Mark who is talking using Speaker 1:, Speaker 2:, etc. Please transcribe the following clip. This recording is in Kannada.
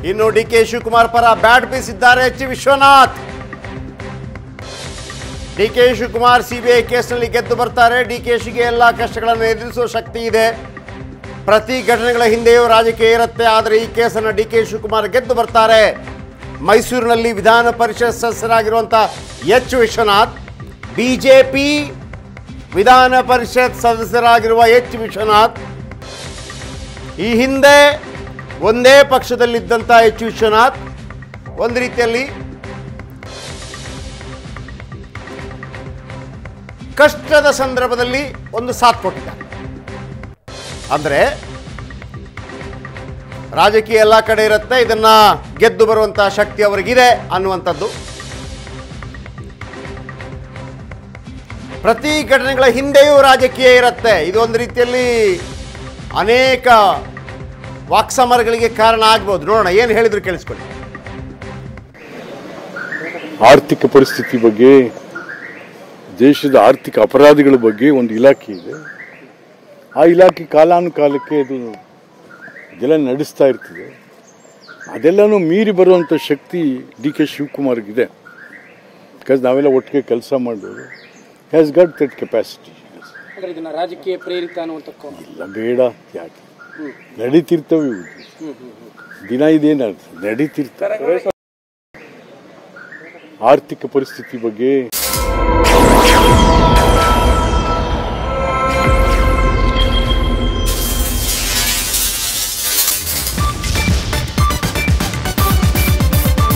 Speaker 1: ಇನ್ನು ಡಿ ಕೆ ಶಿವಕುಮಾರ್ ಪರ ಬ್ಯಾಟ್ ಬೀಸಿದ್ದಾರೆ H Vishwanath D K Shivakumar CBI ಕೇಸ್ನಲ್ಲಿ ಗೆದ್ದು ಬರ್ತಾರೆ ಡಿ ಕೆ ಶಿಗೆ ಎಲ್ಲ ಕಷ್ಟಗಳನ್ನು ಎದುರಿಸುವ ಶಕ್ತಿ ಇದೆ ಪ್ರತಿ ಘಟನೆಗಳ ಹಿಂದೆಯೂ ರಾಜಕೀಯ ಇರುತ್ತೆ ಆದರೆ ಈ ಕೇಸನ್ನು ಡಿ ಕೆ ಶಿವಕುಮಾರ್ ಗೆದ್ದು ಬರ್ತಾರೆ ಮೈಸೂರಿನಲ್ಲಿ ವಿಧಾನ ಪರಿಷತ್ ಸದಸ್ಯರಾಗಿರುವಂಥ H Vishwanath BJP Vidhana Parishat ಸದಸ್ಯರಾಗಿರುವ H Vishwanath ಈ ಹಿಂದೆ ಒಂದೇ ಪಕ್ಷದಲ್ಲಿದ್ದಂಥ ಎಚ್ ವಿಶ್ವನಾಥ್ ಒಂದು ರೀತಿಯಲ್ಲಿ ಕಷ್ಟದ ಸಂದರ್ಭದಲ್ಲಿ ಒಂದು ಸಾಥ್ ಕೊಟ್ಟಿದ್ದಾರೆ ಅಂದರೆ ರಾಜಕೀಯ ಎಲ್ಲ ಕಡೆ ಇರುತ್ತೆ ಇದನ್ನ ಗೆದ್ದು ಬರುವಂಥ ಶಕ್ತಿ ಅವರಿಗಿದೆ ಅನ್ನುವಂಥದ್ದು ಪ್ರತಿ ಘಟನೆಗಳ ಹಿಂದೆಯೂ ರಾಜಕೀಯ ಇರುತ್ತೆ ಇದು ಒಂದು ರೀತಿಯಲ್ಲಿ ಅನೇಕ ವಾಕ್ಸಮರಗಳಿಗೆ ಕಾರಣ ಆಗ್ಬೋದು ನೋಡೋಣ ಏನು ಹೇಳಿದ್ರು ಕೇಳಿಸ್ಕೊಳ್ಳಿ
Speaker 2: ಆರ್ಥಿಕ ಪರಿಸ್ಥಿತಿ ಬಗ್ಗೆ ದೇಶದ ಆರ್ಥಿಕ ಅಪರಾಧಗಳ ಬಗ್ಗೆ ಒಂದು ಇಲಾಖೆ ಇದೆ ಆ ಇಲಾಖೆ ಕಾಲಾನುಕಾಲಕ್ಕೆ ಅದು ಇದೆಲ್ಲ ನಡೆಸ್ತಾ ಇರ್ತದೆ ಅದೆಲ್ಲನೂ ಮೀರಿ ಬರುವಂಥ ಶಕ್ತಿ ಡಿ ಕೆ ಶಿವಕುಮಾರ್ಗಿದೆ ಬಿಕಾಸ್ ನಾವೆಲ್ಲ ಒಟ್ಟಿಗೆ ಕೆಲಸ ಮಾಡೋದು ಹ್ಯಾಸ್ ಗಟ್ ದಟ್ ಕೆಪಾಸಿಟಿ
Speaker 3: ಅಂದ್ರೆ ಇದನ್ನ ರಾಜಕೀಯ ಪ್ರೇರಿತ ಅನ್ನುವಂಥಕ್ಕೂ
Speaker 2: ಇಲ್ಲ ಬೇಡ ಯಾಕೆ ನಡೀತಿರ್ತವೆ ಇವು ದಿನ ಇದೇನ ನಡೀತಿರ್ತವೆ ಆರ್ಥಿಕ ಪರಿಸ್ಥಿತಿ ಬಗ್ಗೆ